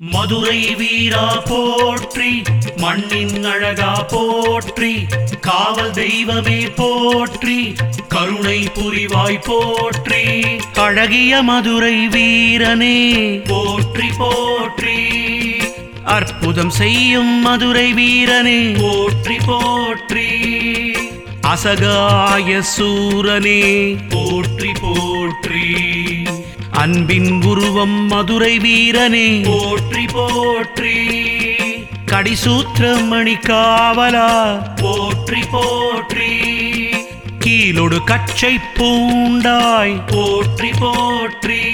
மதுரை வீரா போற்றி மண்ணின் அழகா போற்றி காவல் தெய்வமே போற்றி கருணை புரிவாய் போற்றி அழகிய மதுரை வீரனே போற்றி போற்றி அற்புதம் செய்யும் மதுரை வீரனே போற்றி போற்றி அசகாய சூரனே போற்றி போற்றி அன்பின் உருவம் மதுரை வீரனே போற்றி போற்றி கடிசூத்திரமணி காவலா போற்றி போற்றி கீழொடு கச்சை பூண்டாய் போற்றி போற்றி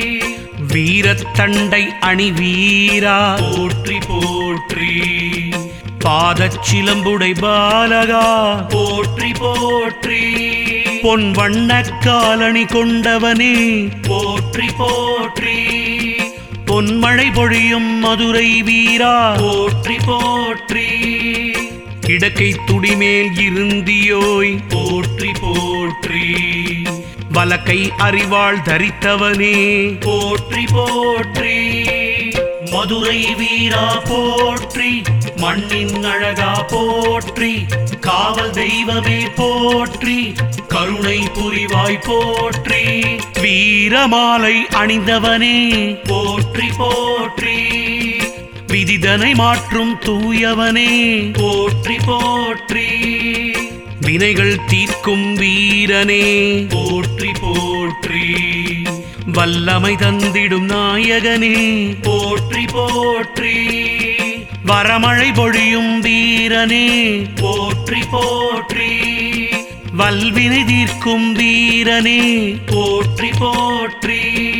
வீரத்தண்டை அணி வீரா போற்றி போற்றி பாதச்சிலம்புடை பாலகா போற்றி போற்றி பொன் வண்ணக் காலணி கொண்டவனே போற்றி போற்றி பொன்மழை பொழியும் மதுரை வீரா போற்றி போற்றி கிடக்கை துடிமேல் இருந்தியோய் போற்றி போற்றி வலக்கை அறிவாள் தரித்தவனே போற்றி போற்றி மதுரை வீரா போற்றி மண்ணின் அழகா போற்றி காவல் தெய்வமே போற்றி கருணை புரிவாய் போற்றி வீரமாலை அணிந்தவனே போற்றி போற்றி விதிதனை மாற்றும் தூயவனே போற்றி போற்றி வினைகள் தீர்க்கும் வீரனே போற்றி போற்றி வல்லமை தந்திடும் நாயகனே போற்றி போற்றி வரமழை பொழியும் வீரனே போற்றி போற்றி வல்வினை தீர்க்கும் வீரனே போற்றி போற்றி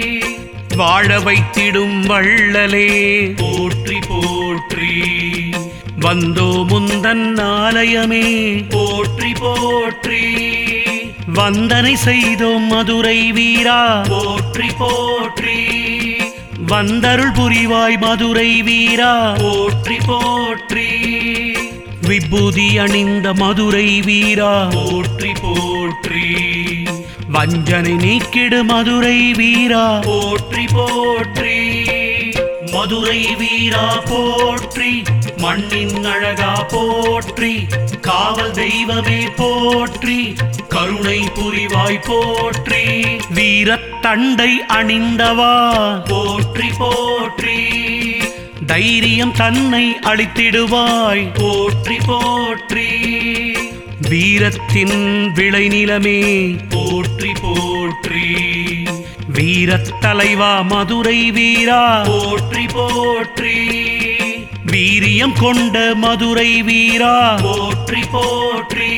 வாழ வைத்திடும் வள்ளலே போற்றி போற்றி வந்தோ முந்தன் ஆலயமே போற்றி போற்றி வந்தனை செய்தோம் மதுரை வீரா போற்றி போற்றி வந்தருள் புரிவாய் மதுரை வீரா போற்றி போற்றி விபூதி அணிந்த மதுரை வீரா போற்றி போற்றி வஞ்சனை நீக்கிடு மதுரை வீரா போற்றி போற்றி மதுரை வீரா போற்றி மண்ணின் அழகா போற்றி காவல் தெய்வமே போற்றி கருணை புரிவாய் போற்றி வீரத்தண்டை அணிந்தவா போற்றி போற்றி தைரியம் தன்னை அளித்திடுவாய் போற்றி போற்றி வீரத்தின் விளைநிலமே போற்றி போற்றி வீரத்தலைவா மதுரை வீரா போற்றி போற்றி வீரியம் கொண்ட மதுரை வீரா போற்றி போற்றி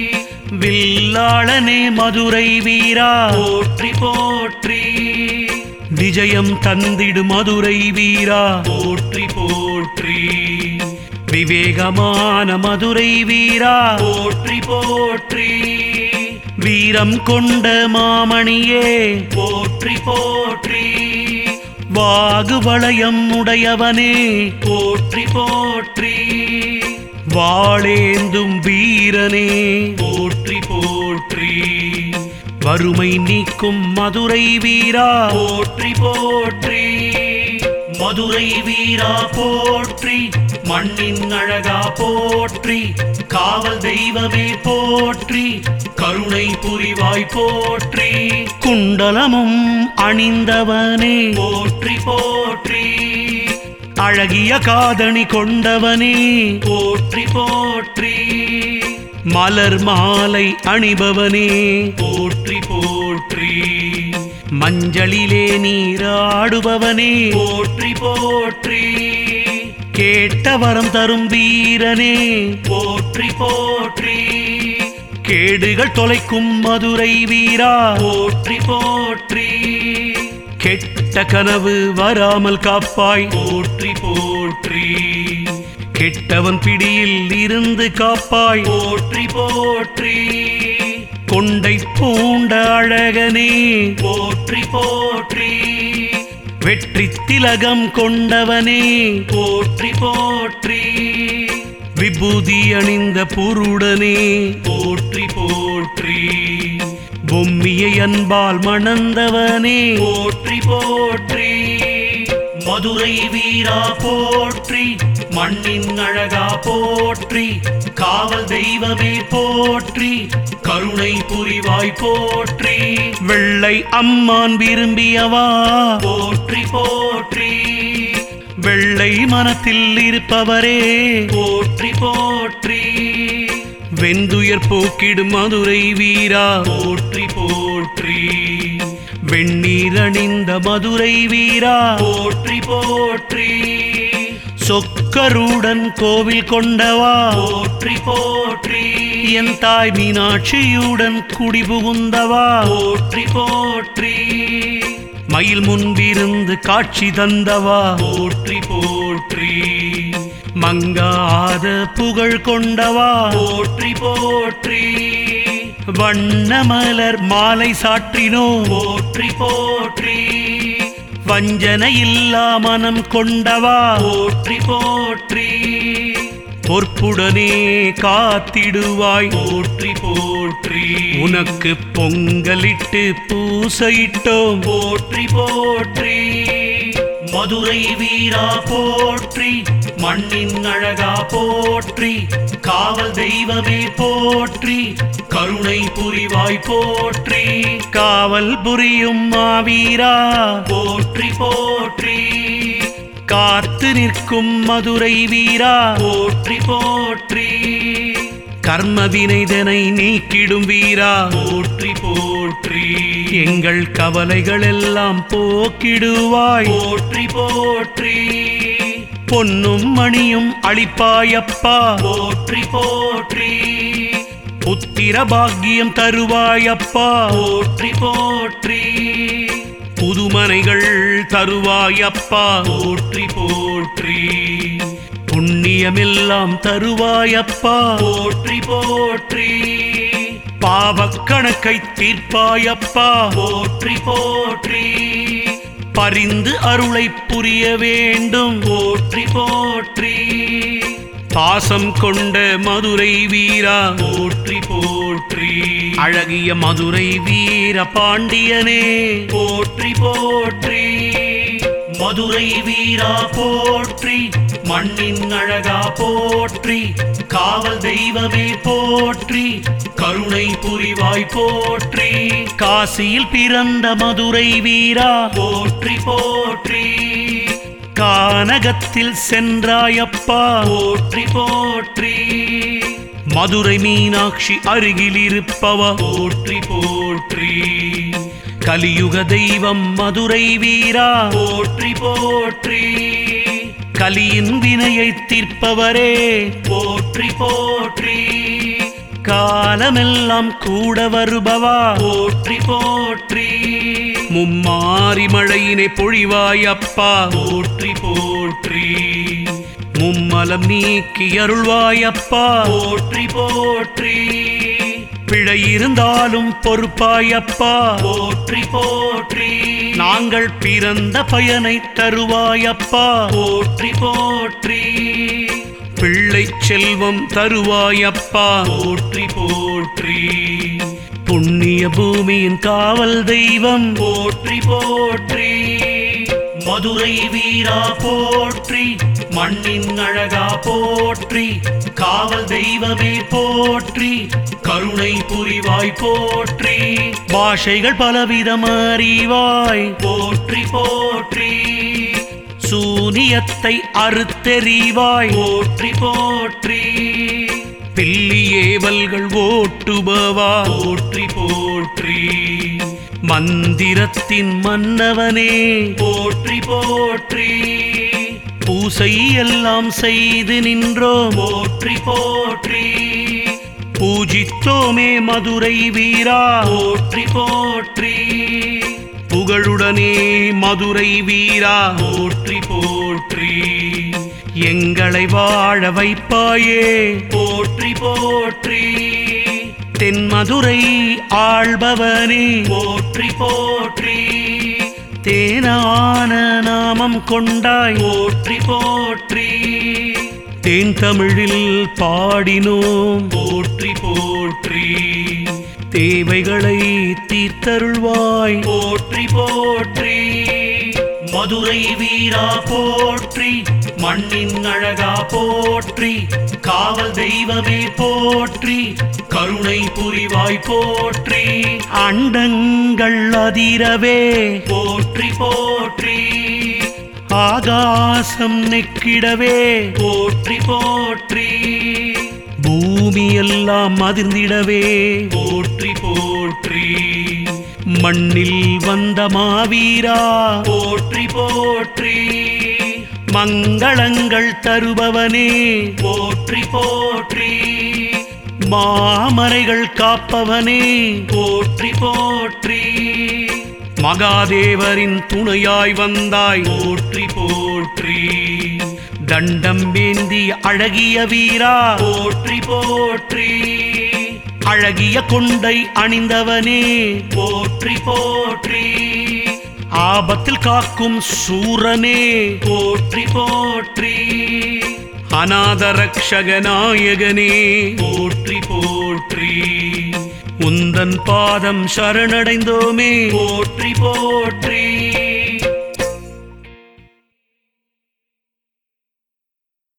வில்லாளனே மதுரை வீரா போற்றி போற்றி விஜயம் தந்திடு மதுரை வீரா போற்றி போற்றி விவேகமான மதுரை வீரா போற்றி போற்றி வீரம் கொண்ட மாமணியே போற்றி போற்றி வாகு வளையம் உடையவனே போற்றி போற்றி வாளேந்தும் வீரனே போற்றி போற்றி வறுமை நீக்கும் மதுரை வீரா போற்றி போற்றி மதுரை வீரா போற்றி மண்ணின் அழகா போற்றி காவல் தெய்வமே போற்றி கருணை புரிவாய் போற்றி குண்டலமும் அணிந்தவனே போற்றி போற்றி அழகிய காதணி கொண்டவனே போற்றி போற்றி மலர் மாலை அணிபவனே போற்றி போற்றி மஞ்சளிலே நீராடுபவனே போற்றி போற்றி கேட்ட வரம் தரும் வீரனே போற்றி போற்றி கேடுகள் தொலைக்கும் மதுரை வீரா போற்றி போற்றி கெட்ட கனவு வராமல் காப்பாய் போற்றி போற்றி கெட்டவன் பிடியில் இருந்து காப்பாய் போற்றி போற்றி கொண்டை பூண்ட அழகனே போற்றி போற்றி வெற்றி திலகம் கொண்டவனே போற்றி போற்றி விபூதி அணிந்த புருடனே போற்றி போற்றி பொம்மியை அன்பால் மணந்தவனே போற்றி போற்றி மதுரை வீரா போற்றி மண்ணின் அழகா போற்றி காவல் தெய்வமே போற்றி கருணை புரிவாய் போற்றி வெள்ளை அம்மான் விரும்பியவா போற்றி போற்றி வெள்ளை மனத்தில் இருப்பவரே போற்றி போற்றி வெந்துயர் போக்கிடும் மதுரை வீரா போற்றி போற்றி வெண்ணீர் அணிந்த மதுரை வீரா போற்றி போற்றி சொக்கருடன் கோவில் கொண்டவா போற்றி போற்றி என் தாய் மீனாட்சியுடன் குடிபுகுந்தவா போற்றி போற்றி மயில் முன்பிருந்து காட்சி தந்தவா போற்றி போற்றி மங்காத புகழ் கொண்டவா போற்றி போற்றி வண்ணமலர் மாலை சாற்றினோ போற்றி போற்றி வஞ்சனை இல்லா மனம் கொண்டவா போற்றி போற்றி பொற்புடனே காத்திடுவாய் போற்றி போற்றி உனக்கு பொங்கலிட்டு பூசையிட்டோம் போற்றி போற்றி மதுரை வீரா போற்றி மண்ணின் அழகா போற்றி காவல் தெய்வமே போற்றி கருணை புரிவாய் போற்றி காவல் புரியும் மாவீரா போற்றி போற்றி காத்து நிற்கும் மதுரை வீரா போற்றி போற்றி கர்ம வினைதனை நீக்கிடும் வீரா போற்றி போற்றி எங்கள் கவலைகள் எல்லாம் போக்கிடுவாய் போற்றி போற்றி பொன்னும் மணியும் அளிப்பாயப்பா போற்றி போற்றி புத்திர பாக்கியம் தருவாயப்பா போற்றி போற்றி புதுமனைகள் தருவாயப்பா போற்றி போற்றி புண்ணியமெல்லாம் தருவாயப்பா போற்றி போற்றி பாவக்கணக்கை தீர்ப்பாயப்பா போற்றி போற்றி பரிந்து அருளை புரிய வேண்டும் போற்றி போற்றி பாசம் கொண்ட மதுரை வீரா போற்றி போற்றி அழகிய மதுரை வீர பாண்டியனே போற்றி போற்றி மதுரை வீரா போற்றி மண்ணின் அழகா போற்றி காவல் தெய்வமே போற்றி கருணை புரிவாய் போற்றி காசியில் பிறந்த மதுரை வீரா போற்றி போற்றி கானகத்தில் சென்றாயப்பா போற்றி போற்றி மதுரை மீனாட்சி அருகில் இருப்பவா போற்றி போற்றி கலியுக தெய்வம் மதுரை வீரா போற்றி போற்றி கலியின் வினையை தீர்ப்பவரே போற்றி போற்றி காலமெல்லாம் கூட வருபவா போற்றி போற்றி மும்மாரி மழையினை பொழிவாயப்பா போற்றி போற்றி மும்மலம் நீக்கி அருள்வாயப்பா போற்றி போற்றி பிழை இருந்தாலும் பொறுப்பாயப்பா போற்றி போற்றி நாங்கள் பிறந்த பயனை தருவாயப்பா போற்றி போற்றி பிள்ளை செல்வம் தருவாயப்பா போற்றி போற்றி புண்ணிய பூமியின் காவல் தெய்வம் போற்றி போற்றி மதுரை வீரா போற்றி மண்ணின் அழகா போற்றி காவல் தெய்வமே போற்றி கருணை புரிவாய் போற்றி பாஷைகள் பலவிதம் அறிவாய் போற்றி போற்றி சூனியத்தை அறுத்தெறிவாய் போற்றி போற்றி பில்லியேவல்கள் ஓட்டுபவா போற்றி போற்றி மந்திரத்தின் மன்னவனே போற்றி போற்றி பூசை எல்லாம் செய்து நின்றோம் போற்றி போற்றி பூஜித்தோமே மதுரை வீரா போற்றி போற்றி புகழுடனே மதுரை வீரா போற்றி போற்றி எங்களை வாழ வைப்பாயே போற்றி போற்றி தென்மதுரை ஆள்பவனே போற்றி போற்றி தேனான நாமம் கொண்டாய் போற்றி போற்றி தேன் தமிழில் பாடினோம் போற்றி போற்றி தேவைகளை தீர்த்தருள்வாய் போற்றி போற்றி மதுரை வீரா போற்றி மண்ணின் அழகா போற்றி காவல் தெய்வமே போற்றி கருணை புரிவாய் போற்றி அண்டங்கள் அதிரவே போற்றி போற்றி ஆகாசம் நெக்கிடவே போற்றி போற்றி பூமி எல்லாம் அதிர்ந்திடவே போற்றி போற்றி மண்ணில் வந்த மாவீரா போற்றி போற்றி மங்களங்கள் தருபவனே போற்றி போற்றி மாமரைகள் காப்பவனே போற்றி போற்றி மகாதேவரின் துணையாய் வந்தாய் போற்றி போற்றி தண்டம் வேந்தி அழகிய வீரா போற்றி போற்றி அழகிய கொண்டை அணிந்தவனே போற்றி போற்றி ஆபத்தில் காக்கும் சூரனே போற்றி போற்றி அநாத ரக்ஷக நாயகனே போற்றி போற்றி உந்தன் பாதம் சரணடைந்தோமே போற்றி போற்றி